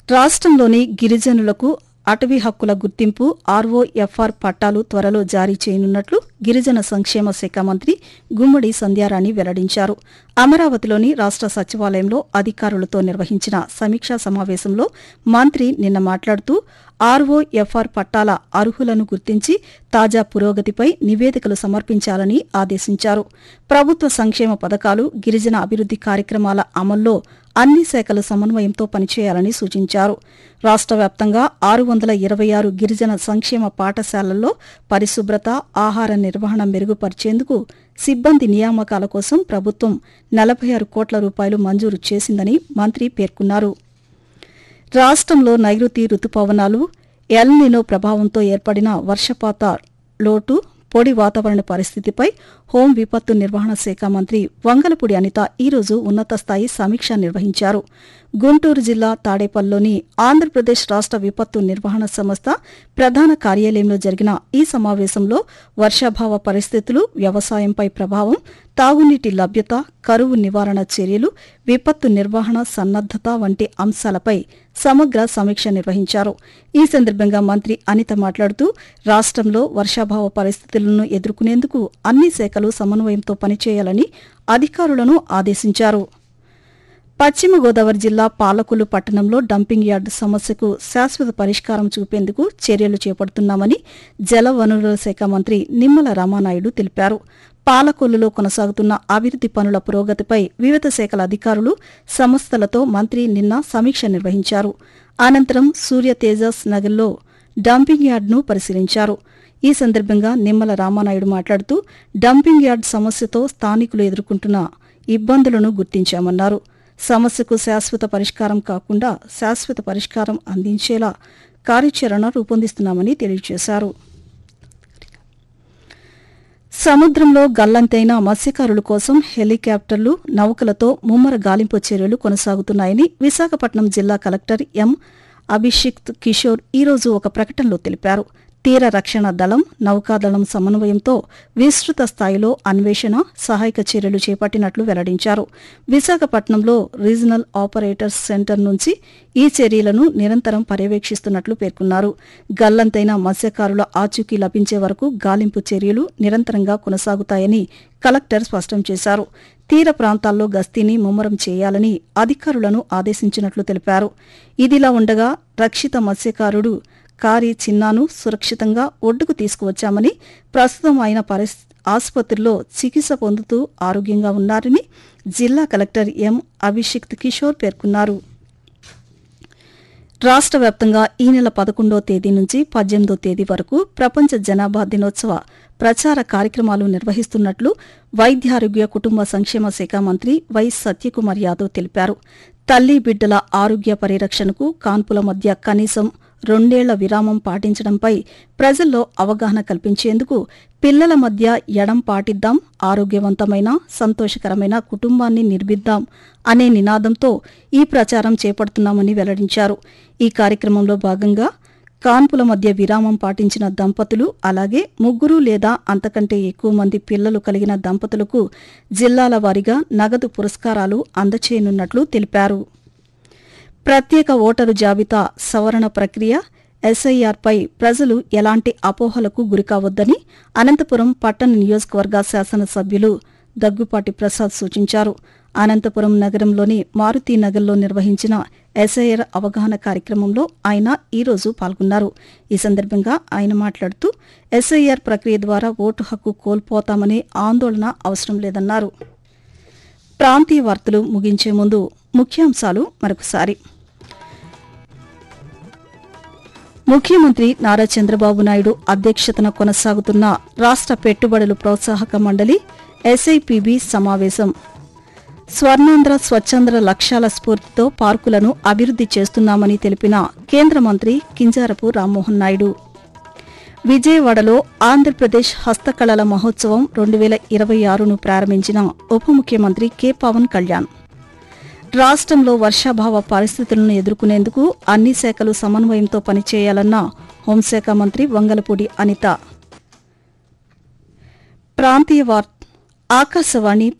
రాష్ట్రంలోని గిరిజనులకు అటవీ హక్కుల గుర్తింపు ఆర్ఓఎఫ్ఆర్ పట్టాలు త్వరలో జారీ చేయనున్నట్లు గిరిజన సంక్షేమ శాఖ మంత్రి గుమ్మడి సంధ్యారాణి వెల్లడించారు అమరావతిలోని రాష్ట సచివాలయంలో అధికారులతో నిర్వహించిన సమీక్షా సమావేశంలో మంత్రి నిన్న మాట్లాడుతూ ఆర్ఓఎఫ్ఆర్ పట్టాల అర్హులను గుర్తించి తాజా పురోగతిపై నివేదికలు సమర్పించాలని ఆదేశించారు ప్రభుత్వ సంక్షేమ పథకాలు గిరిజన అభివృద్ది కార్యక్రమాల అమల్లో అన్ని శాఖల సమన్వయంతో పనిచేయాలని సూచించారు రాష్ట్ర వ్యాప్తంగా ఆరు వందల ఇరవై ఆరు గిరిజన సంక్షేమ పాఠశాలల్లో పరిశుభ్రత ఆహార నిర్వహణ మెరుగుపరిచేందుకు సిబ్బంది నియామకాల కోసం ప్రభుత్వం నలభై ఆరు కోట్ల రూపాయలు మంజూరు చేసిందని మంత్రి పేర్కొన్నారు రాష్ట్రంలో నైరుతి రుతుపవనాలు ఎల్ నినో ప్రభావంతో ఏర్పడిన వర్షపాత లోటు పొడి వాతావరణ పరిస్థితిపై హోం విపత్తు నిర్వహణ శాఖ మంత్రి వంగలపూడి అనిత ఈరోజు ఉన్నత స్థాయి సమీక్ష నిర్వహించారు గుంటూరు జిల్లా తాడేపల్లిలోని ఆంధ్రప్రదేశ్ రాష్ట విపత్తు నిర్వహణ సంస్థ ప్రధాన కార్యాలయంలో జరిగిన ఈ సమావేశంలో వర్షాభావ పరిస్థితులు వ్యవసాయంపై ప్రభావం తాగునీటి లభ్యత కరువు నివారణ చర్యలు విపత్తు నిర్వహణ సన్నద్దత వంటి అంశాలపై సమగ్ర సమీక్ష నిర్వహించారు ఈ సందర్భంగా మంత్రి అనిత మాట్లాడుతూ రాష్ట్రంలో వర్షాభావ పరిస్థితులను ఎదుర్కొనేందుకు అన్ని శాఖలు సమన్వయంతో పనిచేయాలని అధికారులను ఆదేశించారు పశ్చిమ గోదావరి జిల్లా పాలకొల్లు పట్టణంలో డంపింగ్ యార్డు సమస్యకు శాశ్వత పరిష్కారం చూపేందుకు చర్యలు చేపడుతున్నామని జల వనరుల శాఖ మంత్రి నిమ్మల రామానాయుడు తెలిపారు పాలకొల్లులో కొనసాగుతున్న అభివృద్ది పనుల పురోగతిపై వివిధ శాఖల అధికారులు సంస్థలతో మంత్రి నిన్న సమీక్ష నిర్వహించారు అనంతరం సూర్య తేజస్ నగర్లో డంపింగ్ యార్డును పరిశీలించారు ఈ సందర్భంగా నిమ్మల రామానాయుడు మాట్లాడుతూ డంపింగ్ యార్డ్ సమస్యతో స్థానికులు ఎదుర్కొంటున్న ఇబ్బందులను గుర్తించామన్నారు సమస్యకు శాశ్వత పరిష్కారం కాకుండా శాశ్వత పరిష్కారం అందించేలా కార్యాచరణ రూపొందిస్తున్నామని తెలియజేశారు సముద్రంలో గల్లంతైన మత్స్యకారుల కోసం హెలికాప్టర్లు నౌకలతో ముమ్మర గాలింపు చర్యలు కొనసాగుతున్నాయని విశాఖపట్నం జిల్లా కలెక్టర్ ఎం అభిషిక్త్ కిషోర్ ఈరోజు ఒక ప్రకటనలో తెలిపారు తీర రక్షణ దళం నౌకాదళం సమన్వయంతో విస్తృత స్థాయిలో అన్వేషణ సహాయక చర్యలు చేపట్టినట్లు వెల్లడించారు విశాఖపట్నంలో రీజనల్ ఆపరేటర్స్ సెంటర్ నుంచి ఈ చర్యలను నిరంతరం పర్యవేక్షిస్తున్నట్లు పేర్కొన్నారు గల్లంతైన మత్స్యకారుల ఆచూకీ లభించే వరకు గాలింపు చర్యలు నిరంతరంగా కొనసాగుతాయని కలెక్టర్ స్పష్టం చేశారు తీర ప్రాంతాల్లో గస్తీని ముమ్మరం చేయాలని అధికారులను ఆదేశించినట్లు తెలిపారు ఇదిలా ఉండగా రక్షిత మత్స్యకారుడు కారి చిన్నాను సురక్షితంగా ఒడ్డుకు తీసుకువచ్చామని ప్రస్తుతం ఆయన పరిస్ ఆసుపత్రిలో చికిత్స పొందుతూ ఆరోగ్యంగా ఉన్నారని జిల్లా కలెక్టర్ ఎం అభిషిక్త్ కిషోర్ పేర్కొన్నారు రాష్ట్ర వ్యాప్తంగా ఈ నెల పదకొండో తేదీ నుంచి పద్దెనిమిదో తేదీ వరకు ప్రపంచ జనాభా దినోత్సవ ప్రచార కార్యక్రమాలు నిర్వహిస్తున్నట్లు వైద్యారోగ్య కుటుంబ సంక్షేమ శాఖ మంత్రి వై సత్యకుమార్ యాదవ్ తెలిపారు తల్లి బిడ్డల ఆరోగ్య పరిరక్షణకు కాన్పుల మధ్య కనీసం రెండేళ్ల విరామం పాటించడంపై ప్రజల్లో అవగాహన కల్పించేందుకు పిల్లల మధ్య ఎడం పాటిద్దాం ఆరోగ్యవంతమైన సంతోషకరమైన కుటుంబాన్ని నిర్మిద్దాం అనే నినాదంతో ఈ ప్రచారం చేపడుతున్నామని వెల్లడించారు ఈ కార్యక్రమంలో భాగంగా కాన్పుల మధ్య విరామం పాటించిన దంపతులు అలాగే ముగ్గురు లేదా అంతకంటే ఎక్కువ మంది పిల్లలు కలిగిన దంపతులకు జిల్లాల వారీగా నగదు పురస్కారాలు అందచేయనున్నట్లు తెలిపారు ప్రత్యేక ఓటరు జాబితా సవరణ ప్రక్రియ ఎస్ఐఆర్పై ప్రజలు ఎలాంటి అపోహలకు గురికావద్దని అనంతపురం పట్టణ నియోజకవర్గ శాసనసభ్యులు దగ్గుపాటి ప్రసాద్ సూచించారు అనంతపురం నగరంలోని మారుతి నగర్లో నిర్వహించిన ఎస్ఐఆర్ అవగాహన కార్యక్రమంలో ఆయన ఈరోజు పాల్గొన్నారు ఈ సందర్భంగా ఆయన మాట్లాడుతూ ఎస్ఐఆర్ ప్రక్రియ ద్వారా ఓటు హక్కు కోల్పోతామనే ఆందోళన అవసరం లేదన్నారు ప్రాంతీయ వార్తలు ముగించే ముందు ముఖ్యాంశాలు మరొకసారి ముఖ్యమంత్రి నారా చంద్రబాబు నాయుడు అధ్యక్షతన కొనసాగుతున్న రాష్ట్ర పెట్టుబడులు ప్రోత్సాహక మండలి ఎస్ఐపిబి సమావేశం స్వర్ణాంధ్ర స్వచ్ఛంద్ర లక్ష్యాల స్ఫూర్తితో పార్కులను అభివృద్ది చేస్తున్నామని తెలిపిన కేంద్ర మంత్రి కింజారపు రామ్మోహన్ నాయుడు విజయవాడలో ఆంధ్రప్రదేశ్ హస్తకళల మహోత్సవం రెండు వేల ఇరవై ఆరును ప్రారంభించిన ఉప ముఖ్యమంత్రి కె పవన్ కళ్యాణ్ రాష్ట్రంలో వర్షాభావ పరిస్థితులను ఎదుర్కొనేందుకు అన్ని శాఖలు సమన్వయంతో పనిచేయాలన్న హోంశాఖ మంత్రి వంగలపూడి అనిత ప్రాంతీయ వార్ ఆకాశవాణి